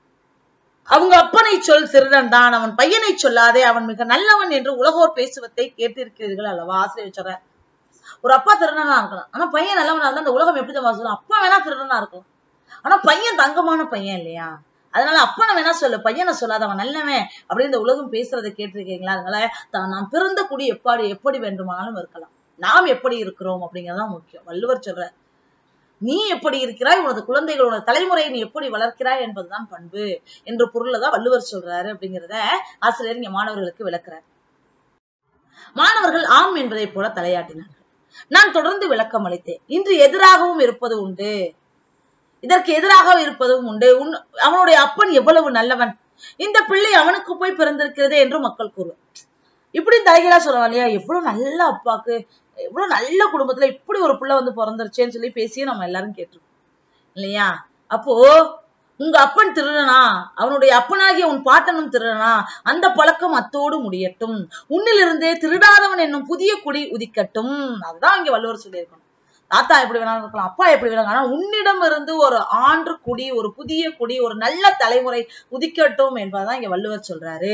அவங்க அப்பனை சொல் திருடன் தான் அவன் பையனை சொல்லாதே அவன் மிக நல்லவன் என்று உலகோர் பேசுவதை கேட்டிருக்கிறீர்கள் அல்லவா ஆசிரியர் சொல்றார் ஒரு அப்பா திருடனா இருக்கலாம் ஆனா பையன் நல்லவனா இருந்தா அந்த உலகம் எப்படி தான் சொல்லும் அப்பா வேணா திருடனா இருக்கும் ஆனா பையன் தங்கமான பையன் இல்லையா அதனால அப்பனை வேணா சொல்லு பையனை சொல்லாத அவன் நல்லவன் அப்படின்னு இந்த உலகம் பேசுறதை கேட்டிருக்கீங்களா அதனால தான் நாம் பிறந்த குடி எப்படி எப்படி வேண்டுமானாலும் இருக்கலாம் நாம் எப்படி இருக்கிறோம் அப்படிங்கறதுதான் முக்கியம் வள்ளுவர் சொல்ற நீ எப்படி இருக்கிறாய் உனது குழந்தைகளோட தலைமுறையை நீ எப்படி வளர்க்கிறாய் என்பதுதான் பண்பு என்ற பொருள்ல தான் வள்ளுவர் சொல்றாரு அப்படிங்கிறத ஆசிரியர் இங்க மாணவர்களுக்கு விளக்குறார் மாணவர்கள் ஆம் என்பதை போல தலையாட்டினார்கள் நான் தொடர்ந்து விளக்கம் அளித்தேன் இன்று எதிராகவும் இருப்பது உண்டு இதற்கு எதிராக இருப்பதும் உண்டு உன் அவனுடைய அப்பன் எவ்வளவு நல்லவன் இந்த பிள்ளை அவனுக்கு போய் பிறந்திருக்கிறது என்று மக்கள் கூறுவர் இப்படி தலைகளா சொல்லலாம் இல்லையா எவ்வளவு நல்ல அப்பாக்கு எவ்வளவு நல்ல குடும்பத்துல இப்படி ஒரு பிள்ளை வந்து பிறந்துருச்சேன்னு சொல்லி பேசியே நம்ம எல்லாரும் கேட்டிருக்கோம் இல்லையா அப்போ உங்க அப்பன் திருடனா அவனுடைய அப்பனாகிய உன் பாட்டனும் திருடனா அந்த பழக்கம் அத்தோடு முடியட்டும் உன்னிலிருந்தே திருடாதவன் என்னும் புதிய குடி உதிக்கட்டும் அதுதான் இங்க வள்ளுவர் சொல்லியிருக்கணும் தாத்தா எப்படி வேணாலும் இருக்கலாம் அப்பா எப்படி வேணாலும் ஆனா உன்னிடம் இருந்து ஒரு ஆண்டு குடி ஒரு புதிய குடி ஒரு நல்ல தலைமுறை உதிக்கட்டும் என்பதுதான் இங்க வள்ளுவர் சொல்றாரு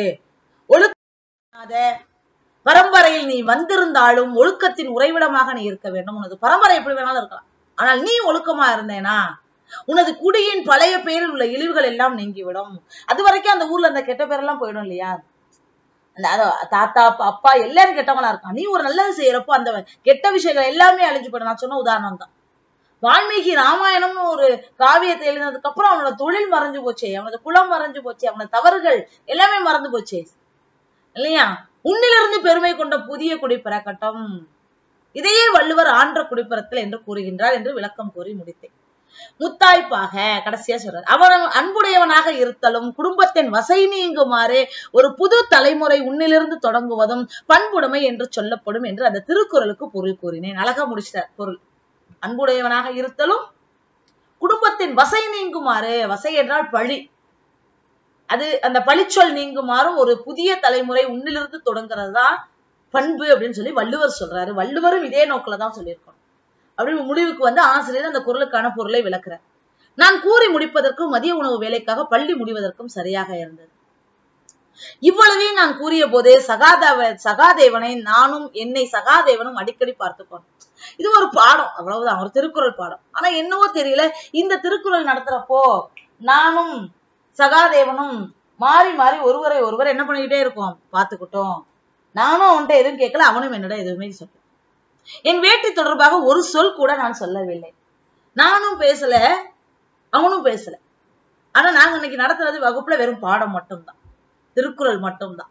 ஒழுக்காத பரம்பரையில் நீ வந்திருந்தாலும் ஒழுக்கத்தின் உறைவிடமாக நீ இருக்க வேண்டும் உனது பரம்பரை எப்படி வேணாலும் இருக்கலாம் ஆனால் நீ ஒழுக்கமா இருந்தேனா உனது குடியின் பழைய பெயரில் உள்ள இழிவுகள் எல்லாம் நீங்கிவிடும் அது வரைக்கும் அந்த ஊர்ல அந்த கெட்ட பேரெல்லாம் போயிடும் இல்லையா அந்த அதோ தாத்தா அப்பா அப்பா எல்லாரும் கெட்டவங்களா இருக்கான் நீ ஒரு நல்லது செய்யறப்போ அந்த கெட்ட விஷயங்கள் எல்லாமே அழிஞ்சு போயிடும் நான் சொன்ன உதாரணம் தான் வால்மீகி ராமாயணம்னு ஒரு காவியத்தை எழுதினதுக்கு அப்புறம் அவனோட தொழில் மறைஞ்சு போச்சே அவனோட குலம் மறைஞ்சு போச்சு அவனோட தவறுகள் எல்லாமே மறந்து போச்சே இல்லையா உன்னிலிருந்து பெருமை கொண்ட புதிய குடி பிறக்கட்டும் இதையே வள்ளுவர் ஆன்ற குடிப்பிறத்தல் என்று கூறுகின்றார் என்று விளக்கம் கூறி முடித்தேன் முத்தாய்ப்பாக கடைசியா சொல்றார் அவன் அன்புடையவனாக இருத்தலும் குடும்பத்தின் வசை நீங்குமாறு ஒரு புது தலைமுறை உன்னிலிருந்து தொடங்குவதும் பண்புடைமை என்று சொல்லப்படும் என்று அந்த திருக்குறளுக்கு பொருள் கூறினேன் அழகா முடிச்சிட்டார் பொருள் அன்புடையவனாக இருத்தலும் குடும்பத்தின் வசை நீங்குமாறு வசை என்றால் பழி அது அந்த பழிச்சொல் நீங்குமாறும் ஒரு புதிய தலைமுறை உன்னிலிருந்து தொடங்குறது தான் பண்பு அப்படின்னு சொல்லி வள்ளுவர் சொல்றாரு வள்ளுவரும் இதே நோக்கில தான் சொல்லியிருக்கோம் அப்படின்னு முடிவுக்கு வந்து ஆசிரியர் அந்த குரலுக்கான பொருளை விளக்குறார் நான் கூறி முடிப்பதற்கும் மதிய உணவு வேலைக்காக பள்ளி முடிவதற்கும் சரியாக இருந்தது இவ்வளவையும் நான் கூறிய போதே சகாதேவ சகாதேவனை நானும் என்னை சகாதேவனும் அடிக்கடி பார்த்துக்கோம் இது ஒரு பாடம் அவ்வளவுதான் ஒரு திருக்குறள் பாடம் ஆனா என்னவோ தெரியல இந்த திருக்குறள் நடத்துறப்போ நானும் சகாதேவனும் மாறி மாறி ஒருவரை ஒருவர் என்ன பண்ணிக்கிட்டே இருக்கோம் பார்த்துக்கிட்டோம் நானும் அவன்கிட்ட எதுவும் கேட்கல அவனும் என்னோட எதுவுமே சொல்லல என் வேட்டி தொடர்பாக ஒரு சொல் கூட நான் சொல்லவில்லை நானும் பேசல அவனும் பேசல ஆனா நாங்க இன்னைக்கு நடத்துறது வகுப்புல வெறும் பாடம் மட்டும்தான் திருக்குறள் மட்டும்தான்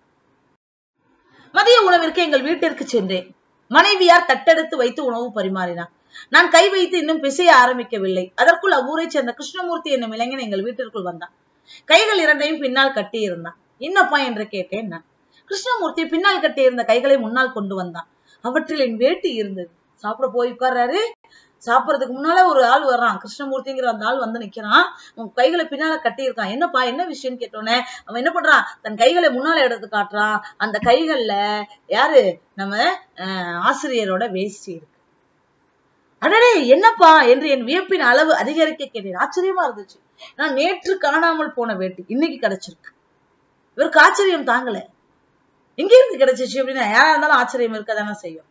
மதிய உணவிற்கு எங்கள் வீட்டிற்கு சென்றேன் மனைவியார் தட்டெடுத்து வைத்து உணவு பரிமாறினார் நான் கை வைத்து இன்னும் பிசைய ஆரம்பிக்கவில்லை அதற்குள் அவ்வூரைச் சேர்ந்த கிருஷ்ணமூர்த்தி என்னும் இளைஞன் எங்கள் வீட்டிற்குள் வந்தான் கைகள் இரண்டையும் பின்னால் கட்டி இருந்தான் என்னப்பா என்று கேட்டேன் நான் கிருஷ்ணமூர்த்தி பின்னால் கட்டியிருந்த கைகளை முன்னால் கொண்டு வந்தான் அவற்றில் என் வேட்டி இருந்தது சாப்பிட போய் உட்கார்றாரு சாப்பிடறதுக்கு முன்னால ஒரு ஆள் வர்றான் கிருஷ்ணமூர்த்திங்கிற அந்த ஆள் வந்து நிக்கிறான் உன் கைகளை பின்னால கட்டியிருக்கான் என்னப்பா என்ன விஷயம்னு கேட்டோன்னே அவன் என்ன பண்றான் தன் கைகளை முன்னால எடுத்து காட்டுறான் அந்த கைகள்ல யாரு நம்ம அஹ், ஆசிரியரோட வேஷ்டி இருக்கு அடடே என்னப்பா என்று என் வியப்பின் அளவு அதிகரிக்க கேட்டேன் ஆச்சரியமா இருந்துச்சு நான் நேற்று காணாமல் போன வேட்டி இன்னைக்கு கிடைச்சிருக்கு இவருக்கு ஆச்சரியம் தாங்கல எங்க இருந்து கிடைச்சிச்சு அப்படின்னா யாரா இருந்தாலும் ஆச்சரியம் இருக்கதானே செய்யும்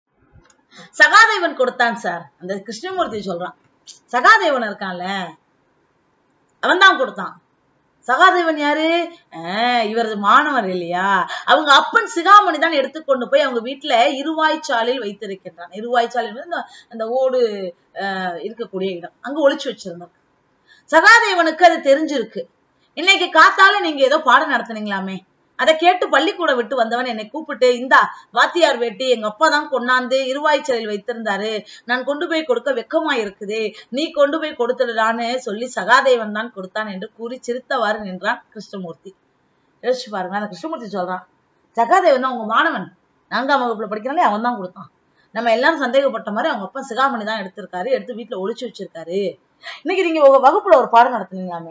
சகாதேவன் கொடுத்தான் சார் அந்த கிருஷ்ணமூர்த்தி சொல்றான் சகாதேவன் இருக்கான்ல அவன் தான் கொடுத்தான் சகாதேவன் யாரு ஆஹ் இவரது மாணவர் இல்லையா அவங்க அப்பன் சிகாமணி தான் எடுத்துக்கொண்டு போய் அவங்க வீட்டுல இருவாய்ச்சாலில் வைத்திருக்கின்றான் இருவாய்ச்சாலை என்பது அந்த அந்த ஓடு ஆஹ் இருக்கக்கூடிய இடம் அங்க ஒளிச்சு வச்சிருந்தார் சகாதேவனுக்கு அது தெரிஞ்சிருக்கு இன்னைக்கு காத்தால நீங்க ஏதோ பாடம் நடத்துனீங்களாமே அதை கேட்டு பள்ளிக்கூடம் விட்டு வந்தவன் என்னை கூப்பிட்டு இந்தா வாத்தியார் வேட்டி எங்க அப்பா தான் கொண்டாந்து இருவாய்ச்சலில் வைத்திருந்தாரு நான் கொண்டு போய் கொடுக்க வெக்கமா இருக்குது நீ கொண்டு போய் கொடுத்துடுறான்னு சொல்லி சகாதேவன் தான் கொடுத்தான் என்று கூறி சிரித்தவாறு நின்றான் கிருஷ்ணமூர்த்தி யோசிச்சு பாருங்க அந்த கிருஷ்ணமூர்த்தி சொல்றான் சகாதேவன் தான் உங்க மாணவன் நான்காம் வகுப்புல படிக்கிறானே அவன் தான் கொடுத்தான் நம்ம எல்லாரும் சந்தேகப்பட்ட மாதிரி அவங்க அப்பா சிகாமணி தான் எடுத்திருக்காரு எடுத்து வீட்டுல ஒளிச்சு வச்சிருக்காரு இன்னைக்கு நீங்க உங்க வகுப்புல ஒரு பாடம் நடத்துனீங்களாமே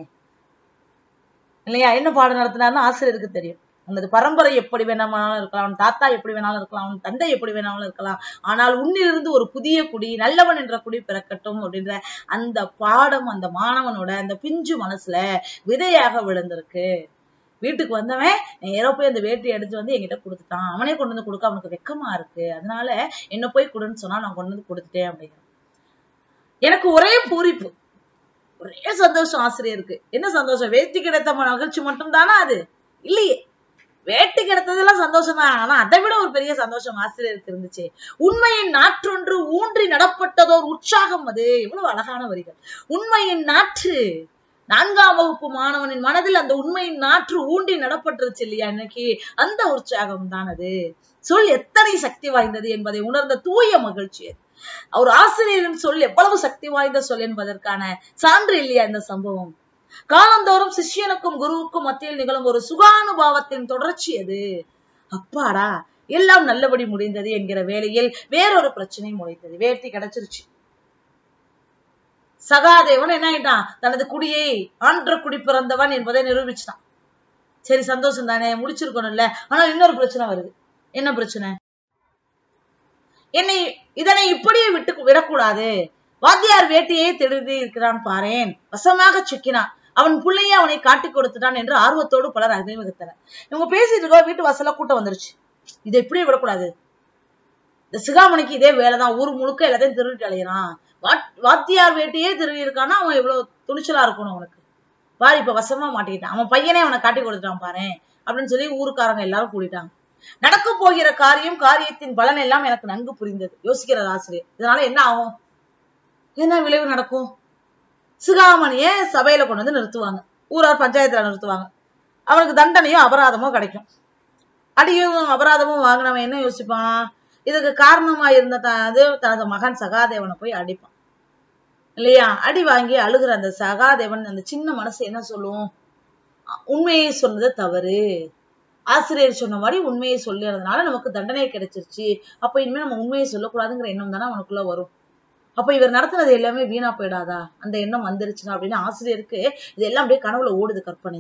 இல்லையா என்ன பாடம் நடத்தினாருன்னு ஆசிரியருக்கு தெரியும் உனது பரம்பரை எப்படி வேணாலும் இருக்கலாம் உன் தாத்தா எப்படி வேணாலும் இருக்கலாம் உன் தந்தை எப்படி வேணாலும் இருக்கலாம் ஆனால் உன்னிலிருந்து ஒரு புதிய குடி நல்லவன் என்ற குடி பிறக்கட்டும் அப்படின்ற அந்த பாடம் அந்த மாணவனோட அந்த பிஞ்சு மனசுல விதையாக விழுந்திருக்கு வீட்டுக்கு வந்தவன் நேரா போய் அந்த வேட்டி எடுத்து வந்து என்கிட்ட கொடுத்துட்டான் அவனே கொண்டு வந்து கொடுக்க அவனுக்கு வெக்கமா இருக்கு அதனால என்ன போய் கொடுன்னு சொன்னா நான் கொண்டு வந்து கொடுத்துட்டேன் அப்படிங்கிறான் எனக்கு ஒரே பூரிப்பு ஒரே சந்தோஷம் ஆசிரியருக்கு என்ன சந்தோஷம் வேட்டி கிடைத்த மகிழ்ச்சி மட்டும் தானா அது இல்லையே வேட்டி கிடைத்ததெல்லாம் சந்தோஷம் தான் ஆனா அதை விட ஒரு பெரிய சந்தோஷம் ஆசிரியருக்கு இருந்துச்சு உண்மையின் நாற்றொன்று ஊன்றி நடப்பட்டதோர் உற்சாகம் அது எவ்வளவு அழகான வரிகள் உண்மையின் நாற்று நான்காம் வகுப்பு மாணவனின் மனதில் அந்த உண்மையின் நாற்று ஊன்றி நடப்பட்டுருச்சு இல்லையா இன்னைக்கு அந்த உற்சாகம் தான் அது சொல் எத்தனை சக்தி வாய்ந்தது என்பதை உணர்ந்த தூய மகிழ்ச்சி அது அவர் ஆசிரியரின் சொல் எவ்வளவு சக்தி வாய்ந்த சொல் என்பதற்கான சான்று இல்லையா இந்த சம்பவம் காலந்தோறும் சிஷ்யனுக்கும் குருவுக்கும் மத்தியில் நிகழும் ஒரு சுகானுபாவத்தின் தொடர்ச்சி அது அப்பாடா எல்லாம் நல்லபடி முடிந்தது என்கிற வேளையில் வேறொரு பிரச்சனை முளைத்தது வேட்டி கிடைச்சிருச்சு சகாதேவன் என்ன ஆயிட்டான் தனது குடியை ஆன்ற குடி பிறந்தவன் என்பதை நிரூபிச்சிட்டான் சரி சந்தோஷம் தானே முடிச்சிருக்கணும்ல ஆனா இன்னொரு பிரச்சனை வருது என்ன பிரச்சனை என்னை இதனை இப்படியே விட்டு விடக்கூடாது வாத்தியார் வேட்டியே திருடி இருக்கிறான் பாரேன் வசமாக சிக்கினான் அவன் பிள்ளையே அவனை காட்டி கொடுத்துட்டான் என்று ஆர்வத்தோடு பலர் அறிமுகத்தனர் இவங்க பேசிட்டு இருக்கோ வீட்டு வாசல்ல கூட்டம் வந்துருச்சு இதை இப்படியே விடக்கூடாது இந்த சிகாமணிக்கு இதே வேலைதான் ஊர் முழுக்க எல்லாத்தையும் திருடிட்டு அலையிறான் வாத்- வாத்தியார் வேட்டியே திருடி இருக்கான்னா அவன் எவ்வளவு துணிச்சலா இருக்கணும் அவனுக்கு பாரு இப்ப வசமா மாட்டிக்கிட்டான் அவன் பையனே அவனை காட்டி கொடுத்துட்டான் பாரு அப்படின்னு சொல்லி ஊருக்காரங்க எல்லாரும் கூடிட்டாங்க நடக்க போகிற காரியம் காரியத்தின் பலன் எல்லாம் எனக்கு நன்கு புரிந்தது யோசிக்கிறார் ஆசிரியர் இதனால என்ன ஆகும் என்ன விளைவு நடக்கும் சிகாமணிய சபையில கொண்டு வந்து நிறுத்துவாங்க ஊரார் பஞ்சாயத்துல நிறுத்துவாங்க அவனுக்கு தண்டனையும் அபராதமோ கிடைக்கும் அடியும் அபராதமும் வாங்கினவன் என்ன யோசிப்பான் இதுக்கு காரணமா இருந்த த- அது தனது மகன் சகாதேவனை போய் அடிப்பான் இல்லையா அடி வாங்கி அழுகிற அந்த சகாதேவன் அந்த சின்ன மனசு என்ன சொல்லும் அ- உண்மையை சொன்னது தவறு ஆசிரியர் சொன்ன மாதிரி உண்மையை சொல்லிறதுனால நமக்கு தண்டனை கிடைச்சிருச்சு அப்ப இனிமே நம்ம உண்மையை சொல்லக்கூடாதுங்கிற எண்ணம் தானே அவனுக்குள்ள வரும் அப்ப இவர் நடத்துனது எல்லாமே வீணா போயிடாதா அந்த எண்ணம் வந்துருச்சுன்னா அப்படின்னு ஆசிரியருக்கு இதெல்லாம் அப்படியே கனவுல ஓடுது கற்பனை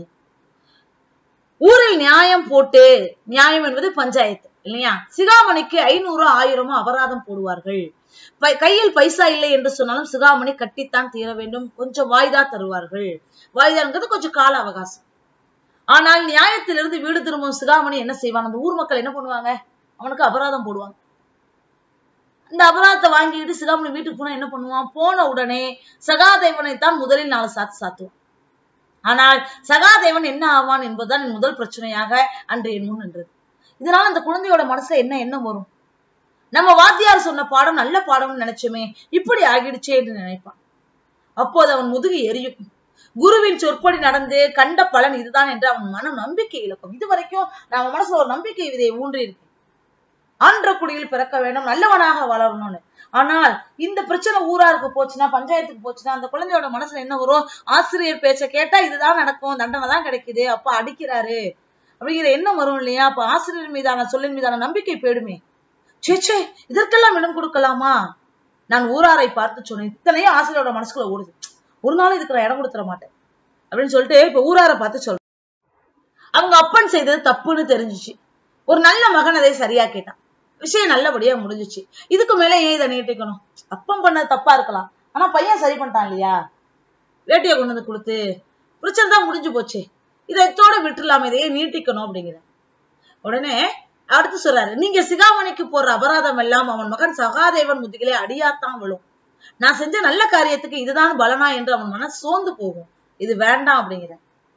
ஊரில் நியாயம் போட்டு நியாயம் என்பது பஞ்சாயத்து இல்லையா சிகாமணிக்கு ஐநூறு ஆயிரமோ அபராதம் போடுவார்கள் பை- கையில் பைசா இல்லை என்று சொன்னாலும் சிகாமணி கட்டித்தான் தீர வேண்டும் கொஞ்சம் வாய்தா தருவார்கள் வாய்தாங்கிறது கொஞ்சம் கால அவகாசம் ஆனால் நியாயத்திலிருந்து வீடு திரும்பும் சிகாமணி என்ன செய்வான் அந்த ஊர் மக்கள் என்ன பண்ணுவாங்க அவனுக்கு அபராதம் போடுவாங்க அந்த அபராதத்தை வாங்கிட்டு சிகாமணி வீட்டுக்கு போனா என்ன பண்ணுவான் போன உடனே சகாதேவனை தான் முதலில் நாலு சாத்து சாத்துவான் ஆனால் சகாதேவன் என்ன ஆவான் என்பதுதான் என் முதல் பிரச்சனையாக அன்று என் முன் நின்றது இதனால அந்த குழந்தையோட மனசுல என்ன எண்ணம் வரும் நம்ம வாத்தியார் சொன்ன பாடம் நல்ல பாடம்னு நினைச்சோமே இப்படி ஆகிடுச்சே என்று நினைப்பான் அப்போது அவன் முதுகு எரியும் குருவின் சொற்படி நடந்து கண்ட பலன் இதுதான் என்று அவன் மன நம்பிக்கை இழக்கும் இதுவரைக்கும் நம்ம மனசுல ஒரு நம்பிக்கை விதையை ஊன்றி இருக்கு ஆன்ற குடியில் பிறக்க வேண்டும் நல்லவனாக வளரணும்னு ஆனால் இந்த பிரச்சனை ஊராருக்கு போச்சுன்னா பஞ்சாயத்துக்கு போச்சுன்னா அந்த குழந்தையோட மனசுல என்ன வரும் ஆசிரியர் பேச்ச கேட்டா இதுதான் நடக்கும் தண்டனை தான் கிடைக்குது அப்ப அடிக்கிறாரு அப்படிங்கிற எண்ணம் வரும் இல்லையா அப்ப ஆசிரியர் மீதான சொல்லின் மீதான நம்பிக்கை போயிடுமே சே சே இதற்கெல்லாம் இடம் கொடுக்கலாமா நான் ஊராரை பார்த்து சொன்னேன் இத்தனையும் ஆசிரியரோட மனசுக்குள்ள ஓடுது ஒரு நாள் இதுக்கு நான் இடம் கொடுத்துட மாட்டேன் அப்படின்னு சொல்லிட்டு இப்ப ஊராரை பார்த்து சொல்றேன் அவங்க அப்பன் செய்தது தப்புன்னு தெரிஞ்சுச்சு ஒரு நல்ல மகன் அதை சரியா கேட்டான் விஷயம் நல்லபடியா முடிஞ்சுச்சு இதுக்கு மேல ஏன் இதை நீட்டிக்கணும் அப்பன் பண்ணது தப்பா இருக்கலாம் ஆனா பையன் சரி பண்ணிட்டான் இல்லையா வேட்டியை கொண்டு வந்து கொடுத்து பிரச்சனை தான் முடிஞ்சு போச்சு இதை இதோட விட்டுலாம இதையே நீட்டிக்கணும் அப்படிங்கிற உடனே அடுத்து சொல்றாரு நீங்க சிகாமணிக்கு போடுற அபராதம் எல்லாம் அவன் மகன் சகாதேவன் முதுகிலே அடியாத்தான் விழும் நான் செஞ்ச நல்ல காரியத்துக்கு இதுதான் பலனா என்று அவன் மனசு சோர்ந்து போகும் இது வேண்டாம் அப்படிங்கிற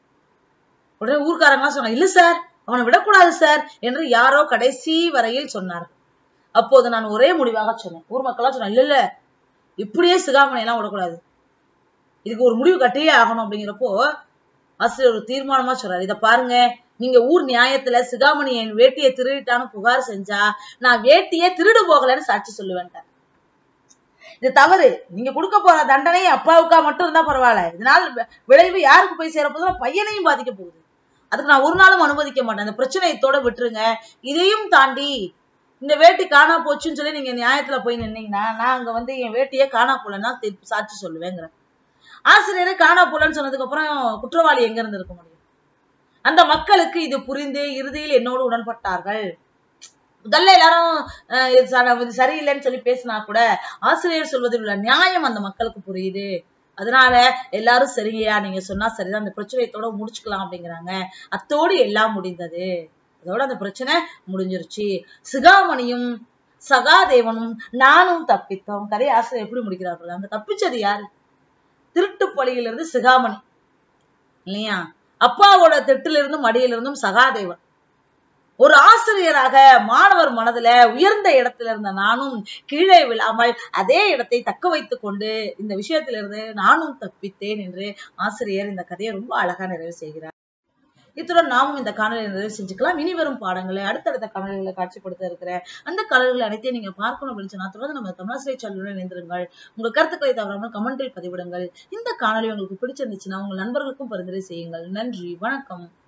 உடனே ஊர்க்காரங்க சொன்னாங்க இல்ல சார் அவனை விடக்கூடாது சார் என்று யாரோ கடைசி வரையில் சொன்னார் அப்போது நான் ஒரே முடிவாக சொன்னேன் ஊர் மக்களா சொன்னாங்க இல்ல இல்ல இப்படியே சிகாமணி எல்லாம் விடக்கூடாது இதுக்கு ஒரு முடிவு கட்டியே ஆகணும் அப்படிங்கிறப்போ ஆசிரியர் ஒரு தீர்மானமா சொல்றாரு இத பாருங்க நீங்க ஊர் நியாயத்துல சிகாமணி என் வேட்டியை திருடிட்டான்னு புகார் செஞ்சா நான் வேட்டியே திருடு போகலன்னு சாட்சி சொல்லுவேன்ட்டார் இது தவறு நீங்க கொடுக்க போற தண்டனை அப்பாவுக்கா மட்டும் இருந்தா பரவாயில்ல இதனால் வி- விளைவு யாருக்கு போய் சேர போகுதுன்னா பையனையும் பாதிக்க போகுது அதுக்கு நான் ஒரு நாளும் அனுமதிக்க மாட்டேன் இந்த பிரச்சனையை இதோட விட்டுருங்க இதையும் தாண்டி இந்த வேட்டி காணா போச்சுன்னு சொல்லி நீங்க நியாயத்துல போய் நின்னீங்கன்னா நான் அங்க வந்து என் வேட்டியே காணா போலன்னா தீர்ப்பு சாட்சி சொல்லுவேங்கிற ஆசிரியரே காணா போலன்னு சொன்னதுக்கு அப்புறம் குற்றவாளி எங்க இருந்து இருக்க முடியும் அந்த மக்களுக்கு இது புரிந்து இறுதியில் என்னோடு உடன்பட்டார்கள் முதல்ல எல்லாரும் அஹ், இது ச- இது சரியில்லைன்னு சொல்லி பேசினா கூட ஆசிரியர் சொல்வதில் உள்ள நியாயம் அந்த மக்களுக்கு புரியுது அதனால எல்லாரும் சரிங்கய்யா நீங்க சொன்னா சரிதான் அந்த பிரச்சனையத்தோட முடிச்சுக்கலாம் அப்படிங்கிறாங்க அத்தோடு எல்லாம் முடிந்தது அதோட அந்த பிரச்சனை முடிஞ்சிருச்சு சிகாமணியும் சகாதேவனும் நானும் தப்பித்தோம் கதை ஆசிரியர் எப்படி முடிக்கிறார்கள் அங்க தப்பிச்சது யாரு திருட்டு பழியிலிருந்து சிகாமணி இல்லையா அப்பாவோட திட்டிலிருந்தும் மடியிலிருந்தும் சகாதேவன் ஒரு ஆசிரியராக மாணவர் மனதுல உயர்ந்த இடத்துல இருந்த நானும் கீழே விழாமல் அதே இடத்தை தக்க வைத்துக் கொண்டு இந்த விஷயத்திலிருந்து நானும் தப்பித்தேன் என்று ஆசிரியர் இந்த கதையை ரொம்ப அழகா நிறைவு செய்கிறார் இத்துடன் நாமும் இந்த காணொலியை நிறைவு செஞ்சுக்கலாம் இனி வரும் பாடங்களை அடுத்தடுத்த காணொலிகளை காட்சிப்படுத்த இருக்கிற அந்த காணொலிகள் அனைத்தையும் நீங்க பார்க்கணும் அப்படின்னு சொன்னா தொடர்ந்து நம்ம தமிழாசிரியர் சேனலுடன் இணைந்திருங்கள் உங்க கருத்துக்களை தவறாமல் கமெண்டில் பதிவிடுங்கள் இந்த காணொலி உங்களுக்கு பிடிச்சிருந்துச்சுன்னா உங்கள் நண்பர்களுக்கும் பரிந்துரை செய்யுங்கள் நன்றி வணக்கம்